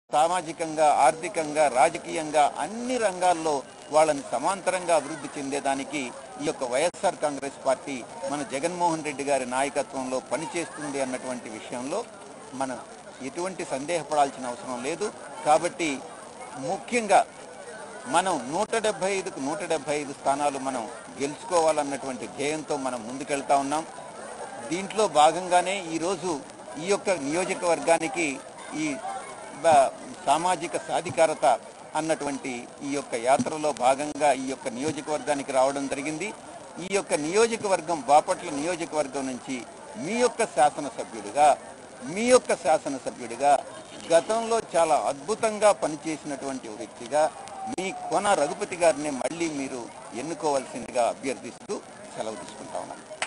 సామాజికంగా ఆర్థికంగా రాజకీయంగా అన్ని రంగాల్లో వాళ్ళని సమాంతరంగా అభివృద్ధి చెందేదానికి ఈ యొక్క వైఎస్ఆర్ కాంగ్రెస్ పార్టీ మన జగన్మోహన్ రెడ్డి గారి నాయకత్వంలో పనిచేస్తుంది అన్నటువంటి విషయంలో మనం ఎటువంటి సందేహపడాల్సిన అవసరం లేదు కాబట్టి ముఖ్యంగా మనం నూట డెబ్బై ఐదుకు నూట డెబ్బై ఐదు స్థానాలు మనం గెలుచుకోవాలన్నటువంటి ధ్యేయంతో మనం ముందుకెళ్తా ఉన్నాం దీంట్లో భాగంగానే ఈరోజు ఈ యొక్క నియోజకవర్గానికి ఈ బ- సామాజిక సాధికారత అన్నటువంటి ఈ యొక్క యాత్రలో భాగంగా ఈ యొక్క నియోజకవర్గానికి రావడం జరిగింది ఈ యొక్క నియోజకవర్గం బాపట్ల నియోజకవర్గం నుంచి మీ యొక్క శాసనసభ్యుడిగా మీ యొక్క శాసనసభ్యుడిగా గతంలో చాలా అద్భుతంగా పనిచేసినటువంటి వ్యక్తిగా మీ కొన రఘుపతి గారిని మళ్ళీ మీరు ఎన్నుకోవాల్సిందిగా అభ్యర్థిస్తూ సెలవు తీసుకుంటా ఉన్నాను